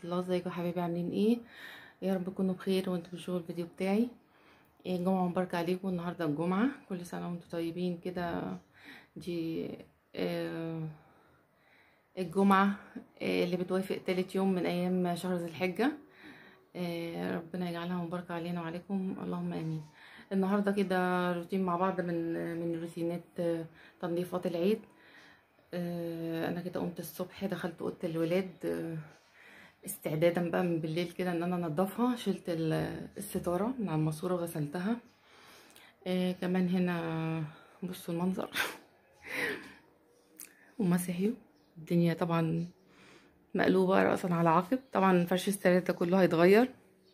الله ازيكم يا حبايبي عاملين ايه يا رب تكونوا بخير وانتوا بتشوفوا الفيديو بتاعي إيه الجمعة مباركة عليكم النهاردة الجمعة كل سنة وانتوا طيبين كده دي آه الجمعة آه اللي بتوافق تالت يوم من ايام شهر ذي الحجة آه ربنا يجعلها مباركة علينا وعليكم اللهم امين النهاردة كده روتين مع بعض من من روتينات آه تنظيفات العيد آه انا كده قمت الصبح دخلت اوضه الولاد آه استعدادا بقى من بالليل كده ان انا انضفها شلت الستاره من على الماسوره وغسلتها آه كمان هنا بصوا المنظر ومسحيو الدنيا طبعا مقلوبه راسا على عقب طبعا فرش السرير ده كله هيتغير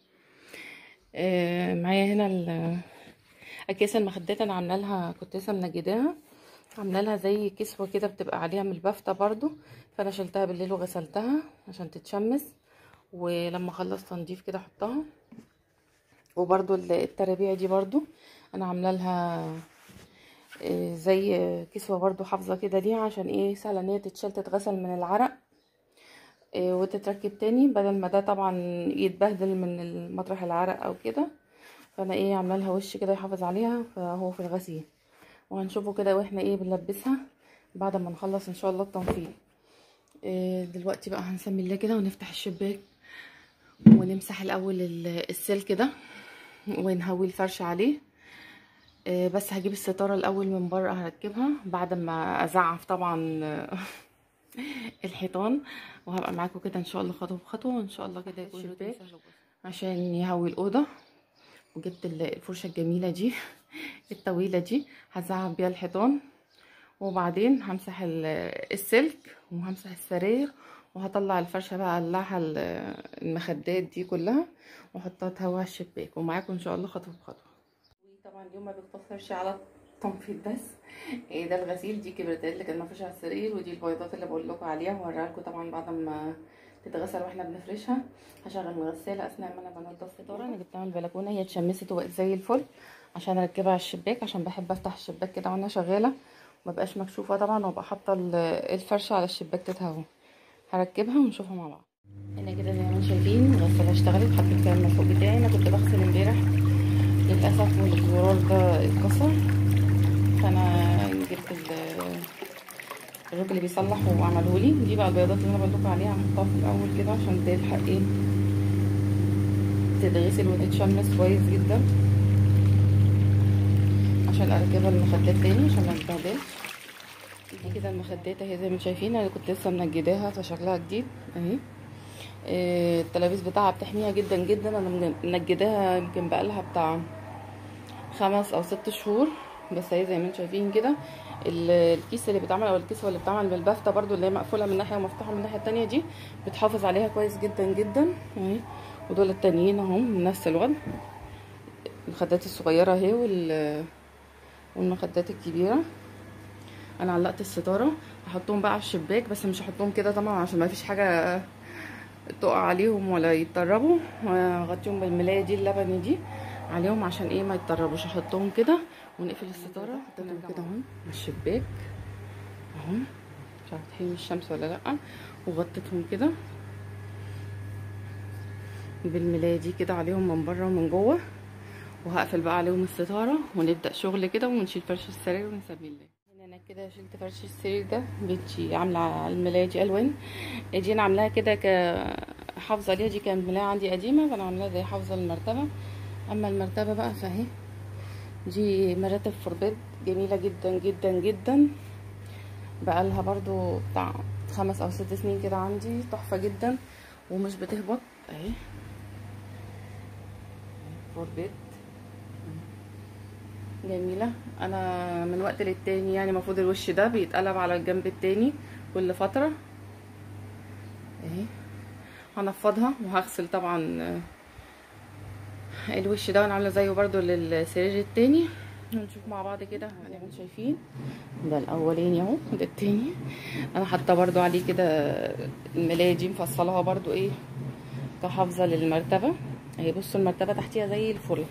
آه معايا هنا اكياس المخدات انا عامله لها كنت لسه منجداها عامله لها زي كسوه كده بتبقى عليها من البافته برضو فانا شلتها بالليل وغسلتها عشان تتشمس ولما اخلص تنظيف كده احطها وبرضو الترابيع دي برضو انا عامله لها زي كسوه برضو حافظه كده ليها عشان ايه سهله ان هي تتشال تتغسل من العرق وتتركب تاني بدل ما ده طبعا يتبهدل من مطرح العرق او كده فانا ايه عامله لها وش كده يحافظ عليها فهو في الغسيل وهنشوفه كده واحنا ايه بنلبسها بعد ما نخلص ان شاء الله التنفيذ إيه دلوقتي بقى هنسمي الله كده ونفتح الشباك ونمسح الاول السلك ده ونهوي الفرش عليه إيه بس هجيب الستاره الاول من بره هركبها بعد ما ازعف طبعا الحيطان وهبقى معاكم كده ان شاء الله خطوه بخطوه وان شاء الله كده يكون الشباك عشان يهوي الاوضه وجبت الفرشه الجميله دي الطويله دي هزعف بيها الحيطان وبعدين همسح السلك وهمسح السراير وهطلع الفرشه بقى اقلعها المخدات دي كلها واحطها تهوى على الشباك ومعاكم ان شاء الله خطوه بخطوه طبعا اليوم ما بيقتصرش على التنفيذ بس إيه ده الغسيل دي كبريتات اللي كانت مفروشه على السرير ودي البيضات اللي بقول لكم عليها وهوريها لكم طبعا بعد ما تتغسل واحنا بنفرشها هشغل الغساله اثناء ما انا بنضف الستاره انا جبتها من البلكونه هي اتشمست وبقت زي الفل عشان اركبها على الشباك عشان بحب افتح الشباك كده وانا شغاله مبقاش مكشوفه طبعا وابقى حاطه الفرشه على الشباك تتهوى هركبها ونشوفها مع بعض هنا كده زي ما انتم شايفين الغساله اشتغلت حطيت فيها المفروض بتاعي انا كنت بغسل امبارح للاسف والزرار ده اتكسر فانا جبت الراجل اللي بيصلح وعمله لي دي بقى البيضات اللي انا بقول لكم عليها هحطها في الاول كده عشان تلحق ايه تتغسل وتتشمس كويس جدا عشان اركبها المخدات تاني عشان ما تتبهدلش دي كده المخدات اهي زي ما شايفين انا كنت لسه منجداها فشكلها جديد اهي إيه التلابيس بتاعها بتحميها جدا جدا انا منجداها يمكن بقالها بتاع خمس او ست شهور بس اهي زي ما انتم شايفين كده الكيس اللي بيتعمل او الكسوه اللي بتعمل بالبافته برده اللي هي مقفوله من ناحيه ومفتوحه من الناحيه التانية دي بتحافظ عليها كويس جدا جدا اهي ودول التانيين اهم من نفس الوضع المخدات الصغيره اهي وال والمخدات الكبيره انا علقت الستاره هحطهم بقى على الشباك بس مش هحطهم كده طبعا عشان ما فيش حاجه تقع عليهم ولا يتطربوا وهغطيهم بالملايه دي اللبني دي عليهم عشان ايه ما يتطربوش احطهم كده ونقفل الستاره حطيتهم كده اهو على الشباك اهو مش عارفه تحمي الشمس ولا لا وغطيتهم كده بالملايه دي كده عليهم من بره ومن جوه وهقفل بقى عليهم الستاره ونبدا شغل كده ونشيل فرش السرير ونسمي الله هنا انا كده شلت فرش السرير ده بنتي عامله على الملايه دي الوان دي انا عاملاها كده كحافظه ليها دي كانت ملايه عندي قديمه فانا عاملاها زي حافظه المرتبه اما المرتبه بقى فاهي دي مراتب فوربيت جميله جدا جدا جدا بقالها برضو بتاع خمس او ست سنين كده عندي تحفه جدا ومش بتهبط اهي فوربيت جميله انا من وقت للتاني يعني المفروض الوش ده بيتقلب على الجنب التاني كل فتره اهي هنفضها وهغسل طبعا الوش ده انا عامله زيه برده للسرير التاني هنشوف مع بعض كده زي ما انتم شايفين ده الاولاني اهو ده التاني انا حاطه برده عليه كده الملايه دي مفصلاها برده ايه كحافظه للمرتبه اهي بصوا المرتبه تحتيها زي الفل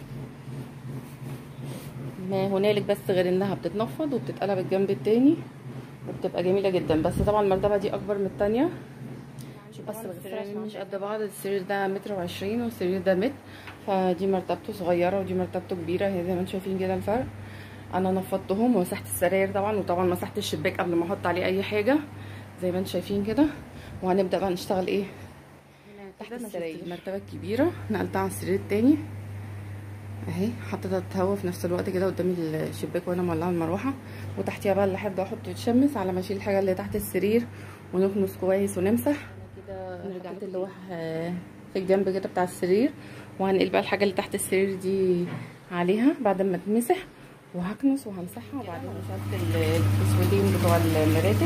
ما هنالك بس غير انها بتتنفض وبتتقلب الجنب التاني وبتبقى جميله جدا بس طبعا المرتبه دي اكبر من التانيه بس السريرين مش قد بعض السرير ده متر وعشرين والسرير ده متر فدي مرتبته صغيره ودي مرتبته كبيره هي زي ما انتم شايفين كده الفرق انا نفضتهم ومسحت السراير طبعا وطبعا مسحت الشباك قبل ما احط عليه اي حاجه زي ما انتم شايفين كده وهنبدا بقى نشتغل ايه تحت السراير المرتبه الكبيره نقلتها على السرير التاني اهي حطيتها تتهوى في نفس الوقت كده قدام الشباك وانا مولعه المروحه وتحتيها بقى اللي هبدا احطه يتشمس على ما اشيل الحاجه اللي تحت السرير ونكنس كويس ونمسح كده نرجع اللوح في الجنب كده بتاع السرير وهنقل بقى الحاجه اللي تحت السرير دي عليها بعد ما تمسح وهكنس وهمسحها وبعدين نشفت الاسودين بتوع المراتب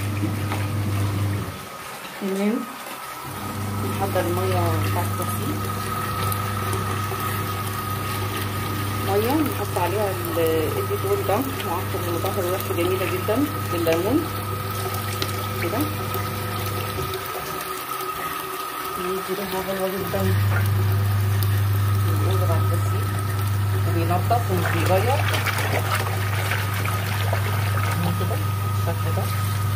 تمام نحضر الميه بتاعت التغسيل ميه نحط عليها الديتول ده معقد المطهر وريحته جميله جدا بالليمون كده يدي ريحه حلوه جدا الاوضه بعد التغسيل وبينضف ومش بيغير كده بالشكل ده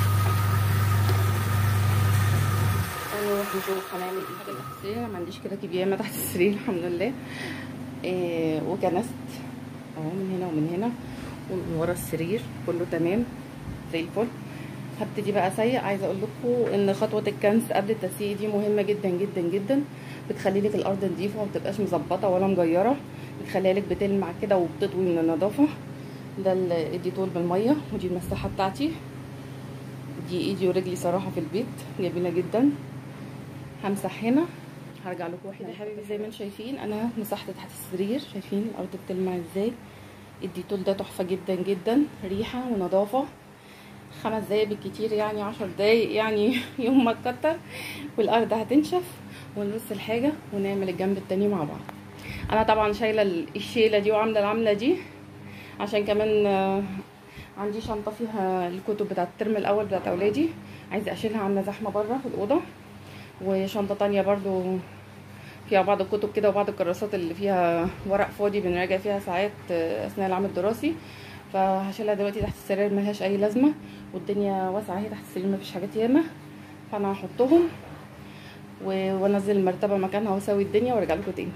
نروح نشوف هنعمل ايه تحت السرير ما عنديش كده كبيامه تحت السرير الحمد لله إيه وكنست اهو من هنا ومن هنا ومن ورا السرير كله تمام زي الفل هبتدي بقى اسيق عايزه اقول لكم ان خطوه الكنس قبل التسييق دي مهمه جدا جدا جدا بتخلي لك الارض نظيفه وما بتبقاش مظبطه ولا مجيره بتخليها لك بتلمع كده وبتطوي من النظافه ده الديتول بالميه ودي المساحه بتاعتي دي ايدي ورجلي صراحه في البيت جميله جدا همسح هنا هرجع لكم واحده يا حبيبي زي ما انتم شايفين انا مسحت تحت السرير شايفين الارض بتلمع ازاي الديتول ده تحفه جدا جدا ريحه ونظافه خمس دقايق بالكتير يعني عشر دقايق يعني يوم ما تكتر والارض هتنشف ونرص الحاجه ونعمل الجنب التاني مع بعض انا طبعا شايله الشيله دي وعامله العمله دي عشان كمان عندي شنطه فيها الكتب بتاعه الترم الاول بتاعه اولادي عايزه اشيلها عامله زحمه بره في الاوضه وشنطه تانية برضو فيها بعض الكتب كده وبعض الكراسات اللي فيها ورق فاضي بنراجع فيها ساعات اثناء العام الدراسي فهشيلها دلوقتي تحت السرير ملهاش اي لازمه والدنيا واسعه اهي تحت السرير مفيش حاجات ياما فانا هحطهم وانزل المرتبه مكانها واسوي الدنيا وارجع لكم تاني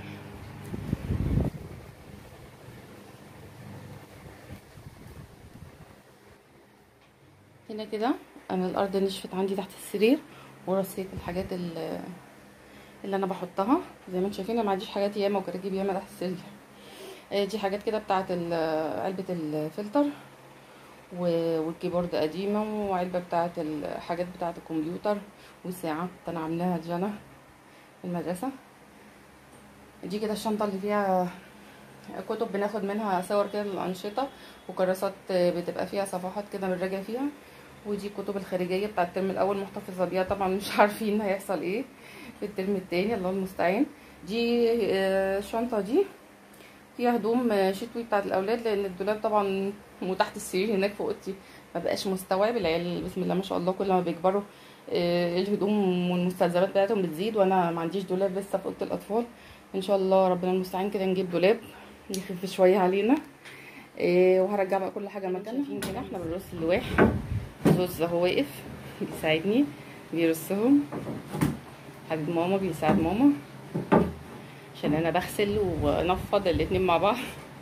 هنا كده انا الارض نشفت عندي تحت السرير ورصيت الحاجات اللي, اللي انا بحطها زي ما انتم شايفين انا ما عنديش حاجات ياما وكراكيب ياما تحت السرير دي حاجات كده بتاعه علبه الفلتر والكيبورد قديمه وعلبه بتاعه الحاجات بتاعه الكمبيوتر والساعه انا عاملاها لجنى في المدرسه دي كده الشنطه اللي فيها كتب بناخد منها صور كده للانشطه وكراسات بتبقى فيها صفحات كده بنراجع فيها ودي الكتب الخارجيه بتاع الترم الاول محتفظه بيها طبعا مش عارفين هيحصل ايه في الترم التاني الله المستعان دي الشنطه دي فيها هدوم شتوي بتاعت الاولاد لان الدولاب طبعا وتحت السرير هناك في اوضتي ما بقاش مستوعب العيال بسم الله ما شاء الله كل ما بيكبروا الهدوم والمستلزمات بتاعتهم بتزيد وانا ما عنديش دولاب لسه في اوضه الاطفال ان شاء الله ربنا المستعان كده نجيب دولاب يخف شويه علينا وهرجع بقى كل حاجه مكانها شايفين كده احنا بنرص اللواح زوز اهو واقف بيساعدني بيرصهم حبيب ماما بيساعد ماما عشان انا بغسل ونفض الاتنين مع بعض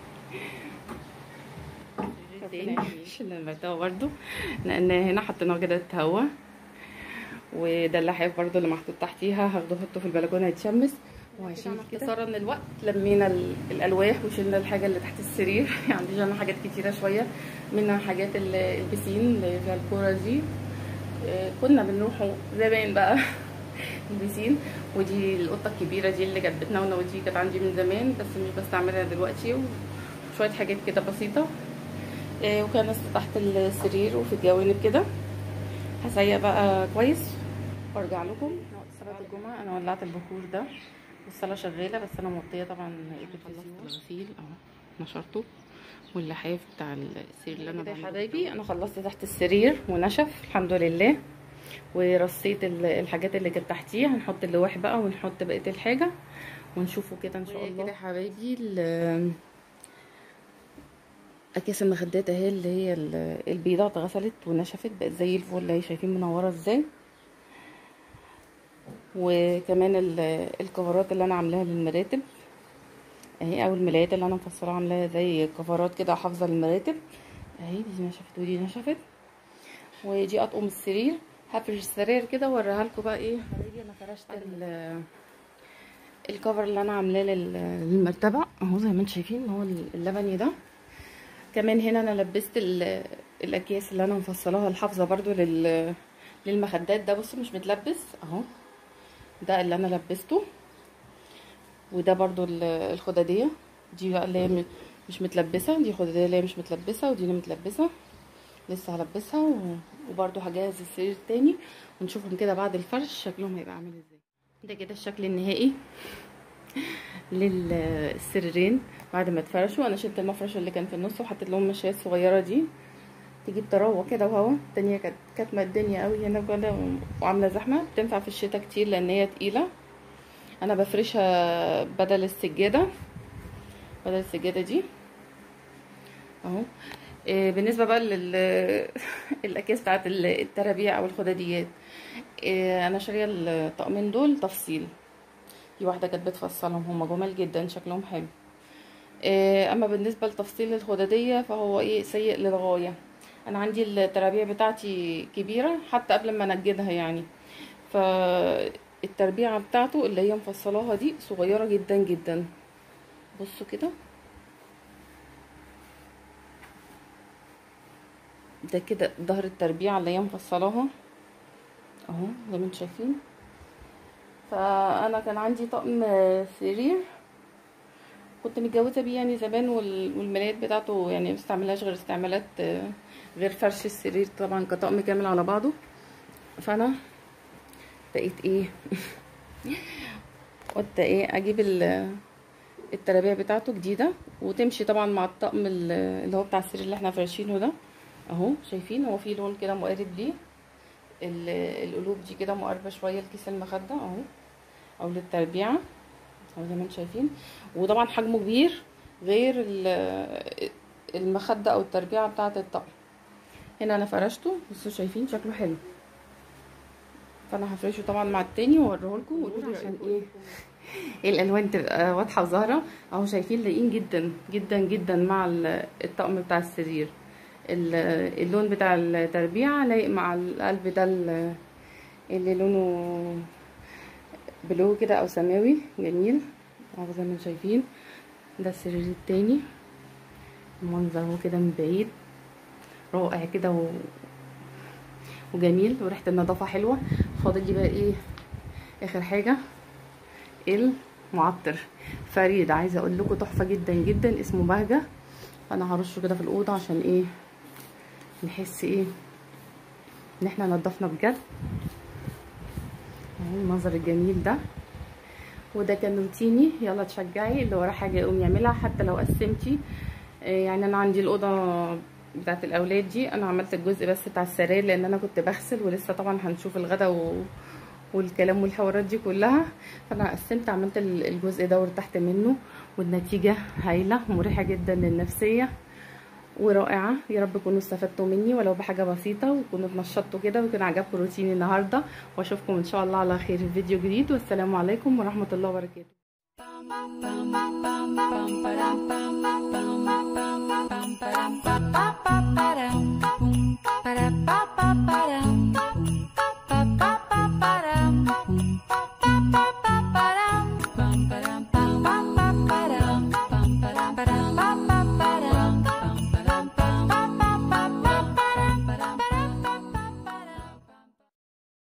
شلنا المرتبه برضو لان هنا حطيناه كده تهوى وده اللحاف برضو اللي محطوط تحتيها هاخده احطه في البلكونه يتشمس وهشيل اختصارا للوقت لمينا الالواح وشلنا الحاجه اللي تحت السرير عندي يعني حاجات كتيره شويه منها حاجات البسين اللي فيها الكوره دي كنا بنروحوا زمان بقى البسين ودي القطه الكبيره دي اللي كانت بتنونة ودي كانت عندي من زمان بس مش بستعملها دلوقتي وشويه حاجات كده بسيطه وكنست تحت السرير وفي الجوانب كده هسيق بقى كويس وارجع لكم صلاه الجمعه انا ولعت البخور ده والصلاه شغاله بس انا موطيه طبعا الغسيل اهو نشرته واللحاف بتاع السرير اللي انا يا حبايبي انا خلصت تحت السرير ونشف الحمد لله ورصيت الحاجات اللي كانت تحتيه هنحط اللواح بقى ونحط بقيه الحاجه ونشوفه كده ان شاء الله كده يا حبايبي اكياس المخدات اهي اللي هي البيضه اتغسلت ونشفت بقت زي الفل اهي شايفين منوره ازاي وكمان الكفرات اللي انا عاملاها للمراتب اهي او الملايات اللي انا مفصلاها عاملاها زي كفرات كده حافظه للمراتب اهي دي نشفت ودي نشفت ودي اطقم السرير هفرش السرير كده واوريها لكم بقى ايه انا فرشت الكفر اللي انا عاملاه للمرتبه اهو زي ما انتم شايفين هو اللبني ده كمان هنا انا لبست الاكياس اللي انا مفصلاها الحافظه برضو لل للمخدات ده بصوا مش متلبس اهو ده اللي انا لبسته وده برضو الخداديه دي بقى اللي هي مش متلبسه دي خداديه اللي هي مش متلبسه ودي اللي متلبسه لسه هلبسها وبرضو هجهز السرير التاني ونشوفهم كده بعد الفرش شكلهم هيبقى عامل ازاي ده كده الشكل النهائي للسريرين بعد ما اتفرشوا انا شلت المفرش اللي كان في النص وحطيت لهم المشايات الصغيره دي تجيب طراوه كده وهوا الدنيا كانت كاتمه الدنيا قوي هنا كده وعامله زحمه بتنفع في الشتاء كتير لان هي تقيله انا بفرشها بدل السجاده بدل السجاده دي اهو إيه بالنسبه بقى للاكياس بتاعت الترابيع او الخداديات إيه انا شاريه الطقمين دول تفصيل في واحده كانت بتفصلهم هما جمال جدا شكلهم حلو إيه اما بالنسبه لتفصيل الخداديه فهو ايه سيء للغايه انا عندي الترابيع بتاعتي كبيره حتى قبل ما انجدها يعني فالتربيعه بتاعته اللي هي مفصلاها دي صغيره جدا جدا بصوا كده ده كده ظهر التربيعه اللي هي مفصلاها اهو زي ما انتم شايفين فانا كان عندي طقم سرير كنت متجوزه بيه يعني زمان والملايات بتاعته يعني ما استعملهاش غير استعمالات غير فرش السرير طبعا كطقم كامل على بعضه فانا بقيت ايه قلت ايه اجيب الترابيع بتاعته جديده وتمشي طبعا مع الطقم اللي هو بتاع السرير اللي احنا فرشينه ده اهو شايفين هو فيه لون كده مقارب ليه القلوب دي كده مقربه شويه لكيس المخده اهو او للتربيعه اهو زي ما انتم شايفين وطبعا حجمه كبير غير المخده او التربيعه بتاعه الطقم هنا انا فرشته بصوا شايفين شكله حلو فانا هفرشه طبعا مع التاني واوريه لكم وتقولوا عشان ايه الالوان تبقى واضحه وظاهره اهو شايفين لاقيين جدا جدا جدا مع الطقم بتاع السرير اللون بتاع التربيع لايق مع القلب ده اللي لونه بلو كده او سماوي جميل اهو زي ما شايفين ده السرير التاني المنظر هو كده من بعيد رائع كده و... وجميل وريحه النظافه حلوه فاضل لي بقى ايه اخر حاجه المعطر فريد عايزه اقول لكم تحفه جدا جدا اسمه بهجه فانا هرشه كده في الاوضه عشان ايه نحس ايه ان احنا نضفنا بجد اهو المنظر الجميل ده وده كان روتيني يلا تشجعي اللي وراه حاجه يقوم يعملها حتى لو قسمتي يعني انا عندي الاوضه بتاعت الاولاد دي انا عملت الجزء بس بتاع السراير لان انا كنت بغسل ولسه طبعا هنشوف الغدا و... والكلام والحوارات دي كلها فانا قسمت عملت الجزء ده وارتحت منه والنتيجه هايله ومريحه جدا للنفسيه ورائعه يا رب تكونوا استفدتوا مني ولو بحاجه بسيطه وتكونوا اتنشطتوا كده ويكون عجبكم روتيني النهارده واشوفكم ان شاء الله على خير في فيديو جديد والسلام عليكم ورحمه الله وبركاته